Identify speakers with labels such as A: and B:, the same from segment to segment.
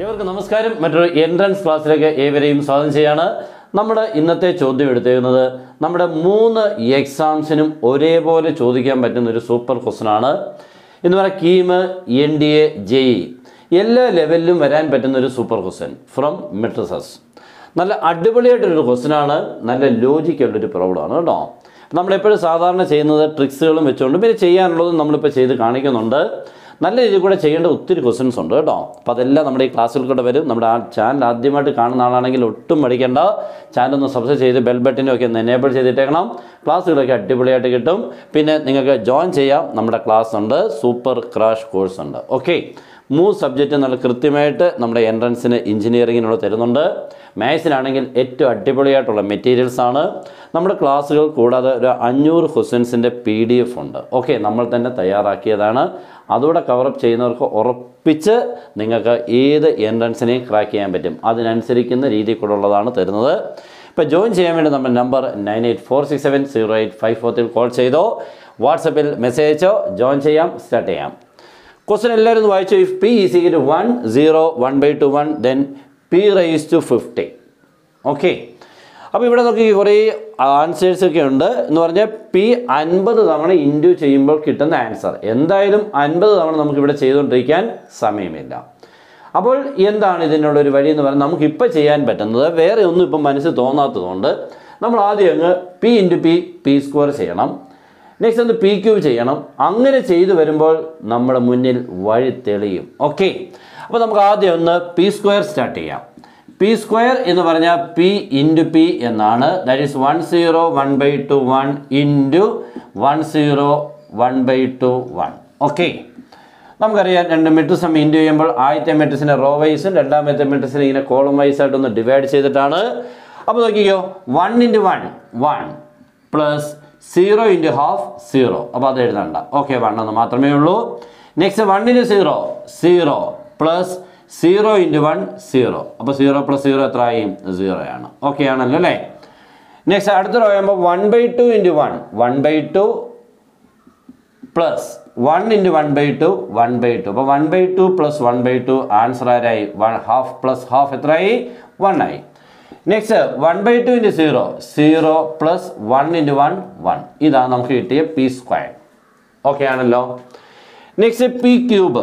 A: ഏവർക്കും നമസ്കാരം മറ്റൊരു എൻട്രൻസ് ക്ലാസ്സിലേക്ക് ഏവരെയും സ്വാഗതം ചെയ്യാണ് നമ്മുടെ ഇന്നത്തെ ചോദ്യം എടുത്തേക്കുന്നത് നമ്മുടെ മൂന്ന് എക്സാംസിനും ഒരേപോലെ ചോദിക്കാൻ പറ്റുന്ന ഒരു സൂപ്പർ ക്വസ്റ്റൻ ആണ് എന്ന് പറയുക KEAM N D A J E എല്ലാ ലെവലിലും വരാൻ പറ്റുന്ന ഒരു സൂപ്പർ ക്വസ്റ്റൻ ഫ്രം മെട്രസസ് നല്ല അടിപൊളിയായിട്ടൊരു ക്വസ്റ്റൻ ആണ് നല്ല ലോജിക്കുള്ളൊരു പ്രോബ്ലമാണ് കേട്ടോ നമ്മളെപ്പോഴും സാധാരണ ചെയ്യുന്നത് ട്രിക്സുകളും വെച്ചുകൊണ്ട് പിന്നെ ചെയ്യാനുള്ളതും നമ്മളിപ്പോൾ ചെയ്ത് കാണിക്കുന്നുണ്ട് നല്ല രീതിയിൽ കൂടെ ചെയ്യേണ്ട ഒത്തിരി ക്വസ്റ്റ്യൻസ് ഉണ്ട് കേട്ടോ അപ്പോൾ അതെല്ലാം നമ്മുടെ ഈ ക്ലാസ്സിൽ കൂടെ വരും നമ്മുടെ ആ ചാനൽ ആദ്യമായിട്ട് കാണുന്ന ആളാണെങ്കിൽ ഒട്ടും പഠിക്കേണ്ട ചാനൽ ഒന്ന് സബ്സ്ക്രൈബ് ചെയ്ത് ബെൽ ബട്ടനും ഒക്കെ ഒന്ന് എനേബിൾ ചെയ്തിട്ടേക്കണം ക്ലാസ്സുകളൊക്കെ അടിപൊളിയായിട്ട് കിട്ടും പിന്നെ നിങ്ങൾക്ക് ജോയിൻ ചെയ്യാം നമ്മുടെ ക്ലാസ് ഉണ്ട് സൂപ്പർ ക്രാഷ് കോഴ്സ് ഉണ്ട് ഓക്കെ മൂന്ന് സബ്ജക്റ്റ് നല്ല കൃത്യമായിട്ട് നമ്മുടെ എൻട്രൻസിന് എഞ്ചിനീയറിങ്ങിനുള്ള തരുന്നുണ്ട് മാത്സിനാണെങ്കിൽ ഏറ്റവും അടിപൊളിയായിട്ടുള്ള മെറ്റീരിയൽസ് ആണ് നമ്മുടെ ക്ലാസ്സുകൾ കൂടാതെ ഒരു അഞ്ഞൂറ് ക്വസ്റ്റ്യൻസിൻ്റെ പി ഡി എഫ് ഉണ്ട് ഓക്കെ നമ്മൾ തന്നെ തയ്യാറാക്കിയതാണ് അതുകൂടെ കവറപ്പ് ചെയ്യുന്നവർക്ക് ഉറപ്പിച്ച് നിങ്ങൾക്ക് ഏത് എൻട്രൻസിനെയും ക്രാക്ക് ചെയ്യാൻ പറ്റും അതിനനുസരിക്കുന്ന രീതിയിൽ കൂടെ ഉള്ളതാണ് തരുന്നത് ഇപ്പോൾ ജോയിൻ ചെയ്യാൻ വേണ്ടി നമ്മുടെ number nine eight four six seven zero eight five ഫോർത്തിൽ കോൾ ചെയ്തോ വാട്സപ്പിൽ മെസ്സേജ് അയച്ചോ ജോയിൻ ചെയ്യാം സ്റ്റാർട്ട് ചെയ്യാം ക്വസ്റ്റൻ എല്ലാവരും ഒന്ന് വായിച്ചു if P is equal to one zero one by two one then P raise to fifty okay അപ്പോൾ ഇവിടെ നോക്കി കുറേ ആൻസേഴ്സ് ഒക്കെ ഉണ്ട് എന്ന് പറഞ്ഞാൽ പി അൻപത് തവണ ഇൻഡു ചെയ്യുമ്പോൾ കിട്ടുന്ന ആൻസർ എന്തായാലും അൻപത് തവണ നമുക്ക് ഇവിടെ ചെയ്തുകൊണ്ടിരിക്കാൻ സമയമില്ല അപ്പോൾ എന്താണ് ഇതിനുള്ള ഒരു വഴി എന്ന് പറഞ്ഞാൽ നമുക്കിപ്പോൾ ചെയ്യാൻ പറ്റുന്നത് വേറെ ഒന്നും ഇപ്പം മനസ്സിൽ തോന്നാത്തതുകൊണ്ട് നമ്മൾ ആദ്യം അങ്ങ് P into P P square ചെയ്യണം നെക്സ്റ്റ് ഒന്ന് പി ക്യൂബ് ചെയ്യണം അങ്ങനെ ചെയ്തു വരുമ്പോൾ നമ്മുടെ മുന്നിൽ വഴി തെളിയും ഓക്കെ അപ്പോൾ നമുക്ക് ആദ്യം ഒന്ന് പി സ്ക്വയർ സ്റ്റാർട്ട് ചെയ്യാം പി സ്ക്വയർ എന്ന് പറഞ്ഞാൽ പി ഇൻറ്റു പി എന്നാണ് that is one zero one by two one into one zero one by two one okay നമുക്കറിയാം രണ്ട് മെട്രിക്സ് നമ്മൾ ഇൻറ്റു ചെയ്യുമ്പോൾ ആദ്യത്തെ മെട്രിക്സിനെ റോ വൈസും രണ്ടാമത്തെ മെട്രിക്സിനെ ഇങ്ങനെ കോളം വൈസായിട്ടൊന്ന് ഡിവൈഡ് ചെയ്തിട്ടാണ് അപ്പോൾ നോക്കിക്കോ one into one one plus zero into half zero അപ്പോൾ അത് എഴുതണ്ട ഓക്കെ വൺ എന്ന് മാത്രമേ ഉള്ളൂ next one into zero zero plus zero into one zero അപ്പോൾ സീറോ പ്ലസ് സീറോ എത്ര ആയി സീറോ ആണ് ഓക്കെ ആണല്ലോ അല്ലേ നെക്സ്റ്റ് അടുത്ത പറയുമ്പോൾ one by two into one one by two plus one into one by two one by two അപ്പോൾ one by two plus one by two answer ആരായി one half plus half എത്രയായി one ആയി next one by two into zero zero plus one into one one ഇതാണ് നമുക്ക് കിട്ടിയ P square okay ആണല്ലോ next P cube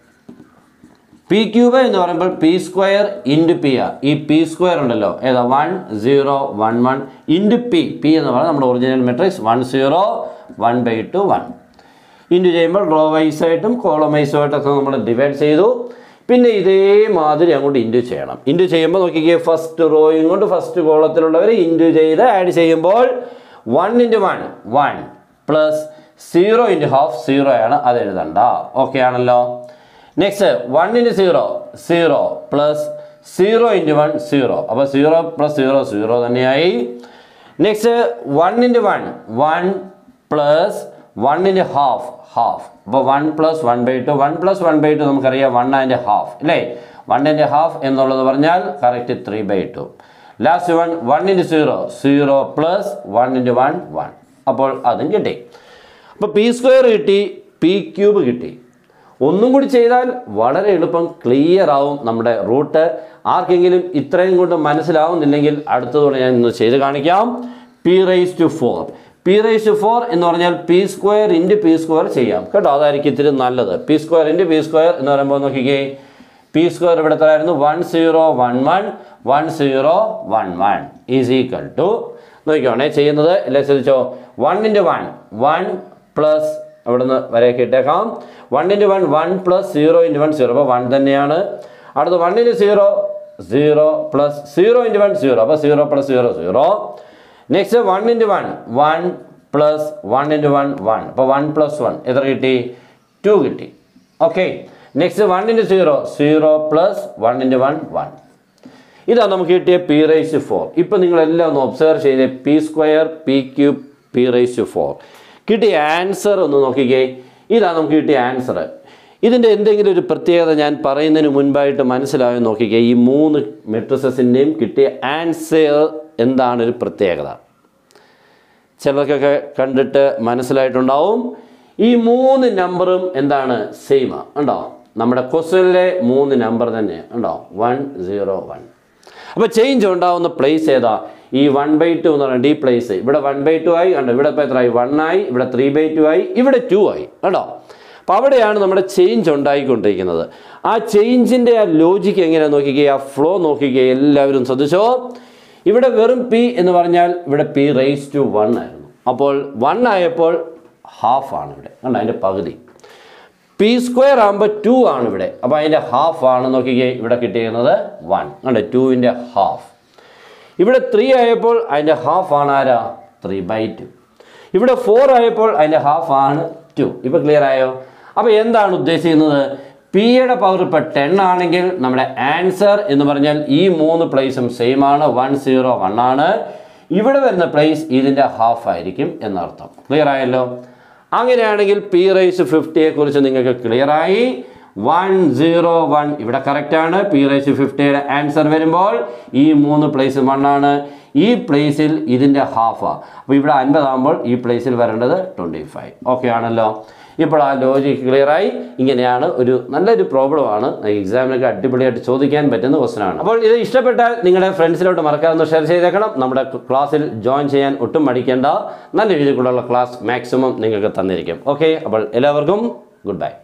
A: P cube എന്ന് പറയുമ്പോൾ P square into P ആ ഈ പി സ്ക്വയർ ഉണ്ടല്ലോ ഏതാ one zero one one into P P എന്ന് പറയുന്നത് നമ്മുടെ original matrix one zero one by two one into ചെയ്യുമ്പോൾ റോ വൈസായിട്ടും കോളം വൈസുമായിട്ടൊക്കെ നമ്മൾ ഡിവൈഡ് ചെയ്തു പിന്നെ ഇതേമാതിരി അങ്ങോട്ട് ഇൻറ്റു ചെയ്യണം ഇൻറ്റു ചെയ്യുമ്പോൾ നോക്കിക്കേ ഫസ്റ്റ് റോയും കൊണ്ട് ഫസ്റ്റ് കോളത്തിലുള്ളവർ ഇൻറ്റു ചെയ്ത് ആഡ് ചെയ്യുമ്പോൾ one into one one plus zero into half zero ആണ് അത് എഴുതണ്ട ഓക്കെ ആണല്ലോ next one into zero zero plus zero into one zero അപ്പോൾ സീറോ പ്ലസ് സീറോ സീറോ തന്നെയായി next one into one one plus one into half half അപ്പോൾ one plus one by two one plus one by two നമുക്കറിയാം one and half അല്ലേ one and half എന്നുള്ളത് പറഞ്ഞാൽ correct three by two last one one into zero zero plus one into one one അപ്പോൾ അതും കിട്ടി അപ്പോൾ P square കിട്ടി P cube കിട്ടി ഒന്നും കൂടി ചെയ്താൽ വളരെ എളുപ്പം ക്ലിയർ ആവും നമ്മുടെ റൂട്ട് ആർക്കെങ്കിലും ഇത്രയും കൊണ്ട് മനസ്സിലാവുന്നില്ലെങ്കിൽ അടുത്തതോടെ ഞാൻ ഇന്ന് ചെയ്ത് കാണിക്കാം P raise to four P raise to four എന്ന് പറഞ്ഞാൽ P square into P square ചെയ്യാം കേട്ടോ അതായിരിക്കും ഇത്തിരി നല്ലത് P square into P square എന്ന് പറയുമ്പോൾ നോക്കിക്കേ പി സ്ക്വയർ ഇവിടെ എത്രയായിരുന്നു one zero one one one zero one one is equal to നോക്കിക്കോണേ ചെയ്യുന്നത് എല്ലാം ശ്രദ്ധിച്ചോ one into one one plus അവിടുന്ന് വരെയൊക്കെ ഇട്ടേക്കാം one into one one plus zero into one zero അപ്പോൾ വൺ തന്നെയാണ് അടുത്ത് one into zero zero plus zero into one zero അപ്പോൾ zero plus zero zero next one into one one plus one into one one അപ്പോൾ one plus one എത്ര കിട്ടി two കിട്ടി okay next one into zero zero plus one into one one ഇതാണ് നമുക്ക് കിട്ടിയ P raise four ഇപ്പം നിങ്ങളെല്ലാം ഒന്ന് ഒബ്സർവ് ചെയ്തേ P square P cube P raise four കിട്ടിയ ആൻസർ ഒന്ന് നോക്കിക്കേ ഇതാണ് നമുക്ക് കിട്ടിയ ആൻസർ ഇതിൻ്റെ എന്തെങ്കിലും ഒരു പ്രത്യേകത ഞാൻ പറയുന്നതിന് മുൻപായിട്ട് മനസ്സിലായോ നോക്കിക്കേ ഈ മൂന്ന് മെട്രിസസിൻ്റെയും കിട്ടിയ ആൻസർ എന്താണ് ഒരു പ്രത്യേകത ചിലർക്കൊക്കെ കണ്ടിട്ട് മനസ്സിലായിട്ടുണ്ടാവും ഈ മൂന്ന് നമ്പറും എന്താണ് സെയിം ഉണ്ടോ നമ്മുടെ ക്വസ്റ്റ്യനിലെ മൂന്ന് നമ്പർ തന്നെ ഉണ്ടോ വൺ സീറോ വൺ അപ്പോൾ ചേഞ്ച് ഉണ്ടാവുന്ന പ്ലേസ് ഏതാ ഈ വൺ ബൈ ടു എന്ന് പറയുന്നത് ഈ പ്ലേസ് ഇവിടെ വൺ ബൈ ടു ആയി കണ്ടോ ഇവിടെ ഇപ്പോൾ എത്രയായി വൺ ആയി ഇവിടെ ത്രീ ബൈ ടു ആയി ഇവിടെ ടു ആയി കേട്ടോ അപ്പോൾ അവിടെയാണ് നമ്മുടെ ചേഞ്ച് ഉണ്ടായിക്കൊണ്ടിരിക്കുന്നത് ആ ചേഞ്ചിൻ്റെ ആ ലോജിക്ക് എങ്ങനെയാണ് നോക്കിക്കേ ആ ഫ്ലോ നോക്കിക്കേ എല്ലാവരും ശ്രദ്ധിച്ചോ ഇവിടെ വെറും പി എന്ന് പറഞ്ഞാൽ ഇവിടെ പി റേസ് ടു വൺ ആയിരുന്നു അപ്പോൾ വൺ ആയപ്പോൾ ഹാഫ് ആണ് ഇവിടെ കണ്ടോ അതിൻ്റെ പകുതി പി സ്ക്വയർ ആകുമ്പോൾ ടു ആണ് ഇവിടെ അപ്പോൾ അതിൻ്റെ ഹാഫ് ആണ് നോക്കിക്കേ ഇവിടെ കിട്ടിയിരുന്നത് വൺ കണ്ടോ ടുവിൻ്റെ ഹാഫ് ഇവിടെ ത്രീ ആയപ്പോൾ അതിൻ്റെ ഹാഫ് ആണ് ആരാ ത്രീ ബൈ ടു ഇവിടെ ഫോർ ആയപ്പോൾ അതിൻ്റെ ഹാഫ് ആണ് ടു ഇപ്പോൾ ക്ലിയർ ആയോ അപ്പോൾ എന്താണ് ഉദ്ദേശിക്കുന്നത് പിയുടെ പവർ ഇപ്പോൾ ടെൻ ആണെങ്കിൽ നമ്മുടെ ആൻസർ എന്ന് പറഞ്ഞാൽ ഈ മൂന്ന് പ്ലേസും സെയിം ആണ് വൺ സീറോ വൺ ആണ് ഇവിടെ വരുന്ന പ്ലേസ് ഇതിൻ്റെ ഹാഫ് ആയിരിക്കും എന്നർത്ഥം ക്ലിയർ ആയല്ലോ അങ്ങനെയാണെങ്കിൽ പി റൈസ് ഫിഫ്റ്റിയെ കുറിച്ച് നിങ്ങൾക്ക് ക്ലിയർ ആയി വൺ സീറോ വൺ ഇവിടെ കറക്റ്റ് ആണ് പി റൈസ് ഫിഫ്റ്റിയുടെ ആൻസർ വരുമ്പോൾ ഈ മൂന്ന് പ്ലേസ് വൺ ആണ് ഈ പ്ലേസിൽ ഇതിൻ്റെ ഹാഫാണ് അപ്പോൾ ഇവിടെ അൻപതാകുമ്പോൾ ഈ പ്ലേസിൽ വരേണ്ടത് ട്വൻറ്റി ഫൈവ് ഓക്കെ ആണല്ലോ ഇപ്പോൾ ആ ലോജിക് ക്ലിയർ ആയി ഇങ്ങനെയാണ് ഒരു നല്ലൊരു പ്രോബ്ലമാണ് എക്സാമിനൊക്കെ അടിപൊളിയായിട്ട് ചോദിക്കാൻ പറ്റുന്ന ക്വസ്റ്റൻ ആണ് അപ്പോൾ ഇത് ഇഷ്ടപ്പെട്ടാൽ നിങ്ങളുടെ ഫ്രണ്ട്സിലോട്ട് മറക്കാതെ ഒന്ന് ഷെയർ ചെയ്തേക്കണം നമ്മുടെ ക്ലാസ്സിൽ ജോയിൻ ചെയ്യാൻ ഒട്ടും മടിക്കേണ്ട നല്ല രീതിയിലുള്ള ക്ലാസ് മാക്സിമം നിങ്ങൾക്ക് തന്നിരിക്കും ഓക്കെ അപ്പോൾ എല്ലാവർക്കും ഗുഡ് ബൈ